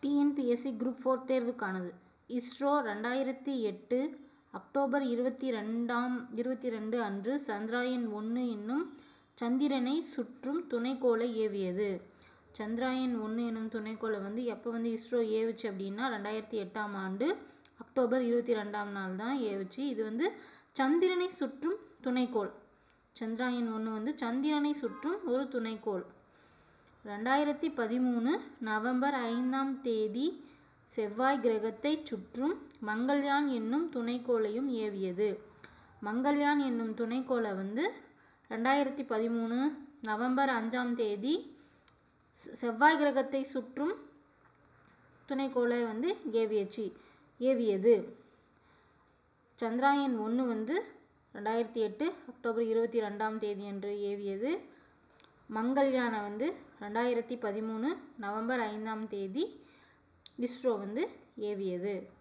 TNPSC group four தேர்வுக்கானது ISRO ரெண்டாயிரத்தி எட்டு அக்டோபர் இருபத்தி ரெண்டாம் இருபத்தி ரெண்டு அன்று சந்திராயன் ஒன்று என்னும் சந்திரனை சுற்றும் துணைக்கோளை ஏவியது சந்திராயன் ஒன்று என்னும் துணைக்கோளை வந்து எப்போ வந்து இஸ்ரோ ஏவுச்சு அப்படின்னா ரெண்டாயிரத்தி எட்டாம் ஆண்டு அக்டோபர் இருபத்தி ரெண்டாம் நாள் தான் ஏவுச்சு இது வந்து சந்திரனை சுற்றும் துணைக்கோள் சந்திராயன் ஒன்று வந்து சந்திரனை சுற்றும் ஒரு துணைக்கோள் ரெண்டாயிரத்தி பதிமூணு நவம்பர் ஐந்தாம் தேதி செவ்வாய் கிரகத்தை சுற்றும் மங்கள்யான் என்னும் துணைக்கோளையும் ஏவியது மங்கள்யான் என்னும் துணைக்கோளை வந்து ரெண்டாயிரத்தி பதிமூணு நவம்பர் அஞ்சாம் தேதி செவ்வாய் கிரகத்தை சுற்றும் துணைக்கோளை வந்து ஏவியச்சு ஏவியது சந்திராயன் ஒன்று வந்து ரெண்டாயிரத்தி எட்டு அக்டோபர் இருபத்தி ரெண்டாம் தேதி அன்று ஏவியது மங்கள்யானை வந்து ரெண்டாயிரத்தி பதிமூணு நவம்பர் ஐந்தாம் தேதி இஸ்ரோ வந்து ஏவியது